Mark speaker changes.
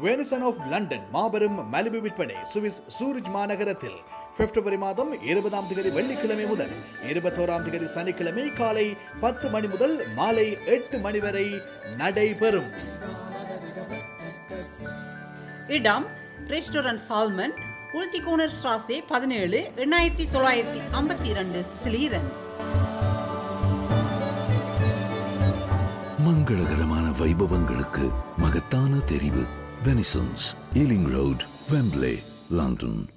Speaker 1: Venetian of London மாபெரும் மலிவு விற்பனை சுவிஸ் சூரிஜ் மாநகரத்தில் பிப்ரவரி மாதம் இருபதாம் தேதி வெள்ளிக்கிழமை முதல் இருபத்தோராம் தேதி சனிக்கிழமை காலை பத்து மணி முதல் மாலை எட்டு மணி வரை நடைபெறும்
Speaker 2: இடம் ரெஸ்டாரண்ட் சால்மன் உல்திகோனர் ஸ்ராசே பதினேழு எண்ணாயிரத்தி தொள்ளாயிரத்தி ஐம்பத்தி இரண்டு ஸ்லீரன்
Speaker 3: மங்களகரமான வைபவங்களுக்கு மகத்தான தெரிவு Venisons Ealing road Wembley London